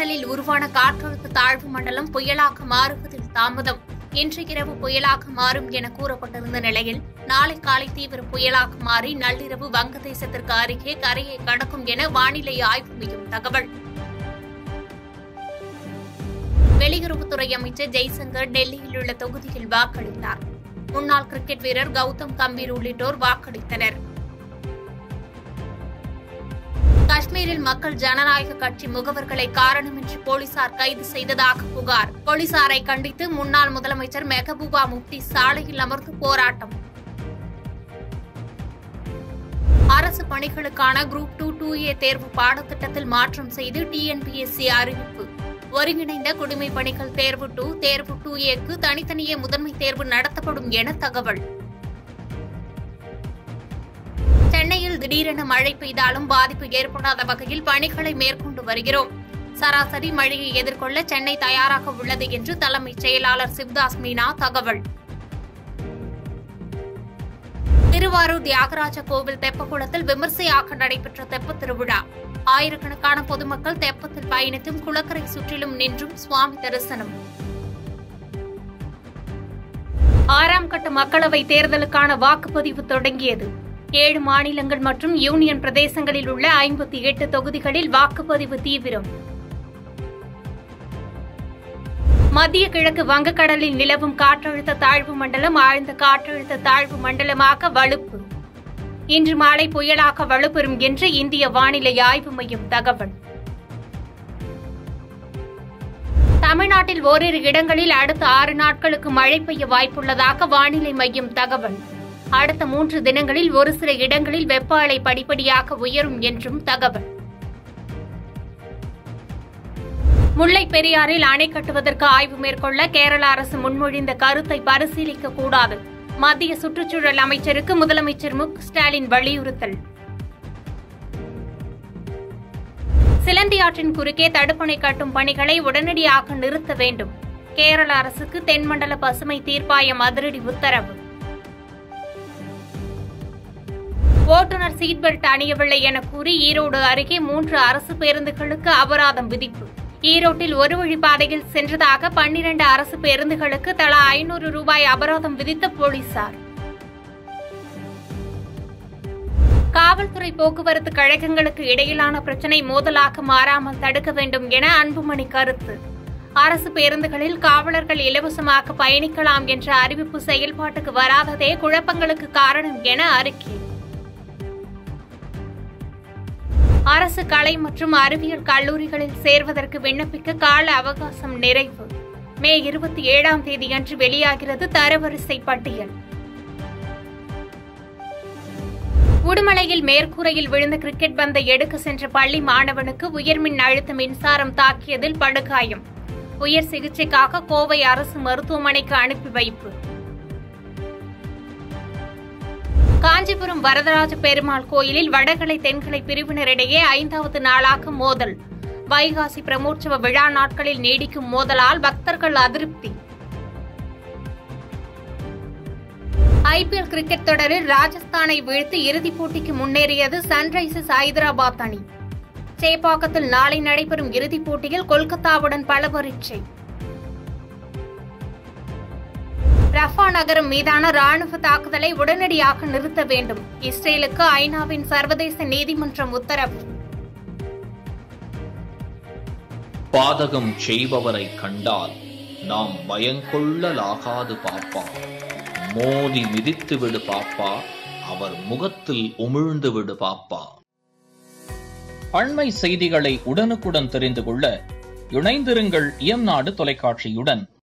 வங்கக்கடலில் உருவான காற்றழுத்த தாழ்வு மண்டலம் புயலாக மாறுவதில் தாமதம் இன்று இரவு புயலாக மாறும் என கூறப்பட்டிருந்த நிலையில் நாளை காலை தீவிர புயலாக மாறி நள்ளிரவு வங்கதேசத்திற்கு அருகே கரையை கடக்கும் என வானிலை ஆய்வு மையம் தகவல் வெளியுறவுத்துறை அமைச்சர் ஜெய்சங்கர் டெல்லியில் உள்ள தொகுதியில் வாக்களித்தார் முன்னாள் கிரிக்கெட் வீரர் கௌதம் கம்பீர் உள்ளிட்டோர் வாக்களித்தனர் காஷ்மீரில் மக்கள் ஜனநாயக கட்சி முகவர்களை காரணமின்றி போலீசார் கைது செய்ததாக புகார் போலீசாரை கண்டித்து முன்னாள் முதலமைச்சர் மெஹபூபா முப்தி சாலையில் அமர்ந்து போராட்டம் அரசு பணிகளுக்கான குரூப் டூ டூ ஏ தேர்வு பாடத்திட்டத்தில் மாற்றம் செய்து டிஎன்பிஎஸ்சி அறிவிப்பு ஒருங்கிணைந்த குடிமைப் பணிகள் தேர்வு டூ தேர்வு டூ ஏக்கு தனித்தனியே முதன்மை தேர்வு நடத்தப்படும் என தகவல் சென்னையில் திடீரென மழை பெய்தாலும் பாதிப்பு ஏற்படாத வகையில் பணிகளை மேற்கொண்டு வருகிறோம் சராசரி மழையை எதிர்கொள்ள சென்னை தயாராக உள்ளது என்று தலைமைச் செயலாளர் சிவ்தாஸ் மீனா தகவல் திருவாரூர் தியாகராஜ கோவில் தெப்பக்குளத்தில் விமர்சையாக நடைபெற்ற தெப்பத் திருவிழா ஆயிரக்கணக்கான பொதுமக்கள் தெப்பத்தில் பயணித்தும் குளக்கரை சுற்றிலும் நின்றும் சுவாமி தரிசனம் ஆறாம் கட்ட மக்களவைத் தேர்தலுக்கான வாக்குப்பதிவு தொடங்கியது ஏழு மாநிலங்கள் மற்றும் யூனியன் பிரதேசங்களில் உள்ள ஐம்பத்தி எட்டு தொகுதிகளில் வாக்குப்பதிவு தீவிரம் மத்திய கிழக்கு வங்கக்கடலில் நிலவும் காற்றழுத்த தாழ்வு மண்டலம் ஆழ்ந்த காற்றழுத்த தாழ்வு மண்டலமாக வலுப்பு இன்று மாலை புயலாக வலுப்பெறும் என்று இந்திய வானிலை ஆய்வு மையம் தகவல் தமிழ்நாட்டில் ஓரிரு இடங்களில் அடுத்த ஆறு நாட்களுக்கு மழை பெய்ய வாய்ப்புள்ளதாக வானிலை மையம் தகவல் அடுத்த மூன்று தினங்களில் ஒரு சில இடங்களில் வெப்ப அலை படிப்படியாக உயரும் என்றும் தகவல் முல்லை பெரியாறில் அணை கட்டுவதற்கு ஆய்வு மேற்கொள்ள கேரள அரசு முன்மொழிந்த கருத்தை பரிசீலிக்க கூடாது மத்திய சுற்றுச்சூழல் அமைச்சருக்கு முதலமைச்சர் மு க ஸ்டாலின் வலியுறுத்தல் சிலந்தி ஆற்றின் குறுக்கே தடுப்பணை கட்டும் பணிகளை உடனடியாக நிறுத்த வேண்டும் கேரள அரசுக்கு தென்மண்டல பசுமை தீர்ப்பாயம் அதிரடி உத்தரவு ஓட்டுநர் சீட் பெல்ட் அணியவில்லை என கூறி ஈரோடு அருகே மூன்று அரசு பேருந்துகளுக்கு அபராதம் விதிப்பு ஈரோட்டில் ஒரு வழிப்பாதையில் சென்றதாக பன்னிரண்டு அரசு பேருந்துகளுக்கு தலா ஐநூறு ரூபாய் அபராதம் விதித்த போலீசார் காவல்துறை போக்குவரத்து கழகங்களுக்கு இடையிலான பிரச்சினை மோதலாக மாறாமல் தடுக்க வேண்டும் என அன்புமணி கருத்து அரசு பேருந்துகளில் காவலர்கள் இலவசமாக பயணிக்கலாம் என்ற அறிவிப்பு செயல்பாட்டுக்கு வராததே குழப்பங்களுக்கு காரணம் என அறிக்கை அரசு கலை மற்றும் அறிவியல் கல்லூரிகளில் சேர்வதற்கு விண்ணப்பிக்க கால அவகாசம் நிறைவு மே இருபத்தி ஏழாம் தேதியன்று வெளியாகிறது தரவரிசை பட்டியல் உடுமலையில் மேற்கூரையில் விழுந்த கிரிக்கெட் பந்தை எடுக்க சென்ற பள்ளி மாணவனுக்கு உயர்மின் அழுத்த மின்சாரம் தாக்கியதில் படுகாயம் உயர் சிகிச்சைக்காக கோவை அரசு மருத்துவமனைக்கு அனுப்பி வைப்பு காஞ்சிபுரம் வரதராஜ பெருமாள் கோயிலில் வடகலை தென்கலை பிரிவினரிடையே ஐந்தாவது நாளாக மோதல் வைகாசி பிரமோற்சவ விழா நாட்களில் நீடிக்கும் மோதலால் பக்தர்கள் அதிருப்தி ஐபிஎல் கிரிக்கெட் தொடரில் ராஜஸ்தானை வீழ்த்தி இறுதிப் போட்டிக்கு முன்னேறியது சன்ரைசர்ஸ் ஐதராபாத் அணி சேப்பாக்கத்தில் நாளை நடைபெறும் இறுதிப் போட்டியில் கொல்கத்தாவுடன் பல பரீட்சை ரஃபா நகரம் மீதான ராணுவ தாக்குதலை உடனடியாக நிறுத்த வேண்டும் இஸ்ரேலுக்கு ஐநாவின் சர்வதேச நீதிமன்றம் உத்தரவு பாதகம் செய்பவரை கண்டால் நாம் பயங்கொள்ளலாகாது பாப்பா மோதி மிதித்து விடு பாப்பா அவர் முகத்தில் உமிழ்ந்து விடு பாப்பா அண்மை செய்திகளை உடனுக்குடன் தெரிந்து கொள்ள இணைந்திருங்கள் இயம்நாடு தொலைக்காட்சியுடன்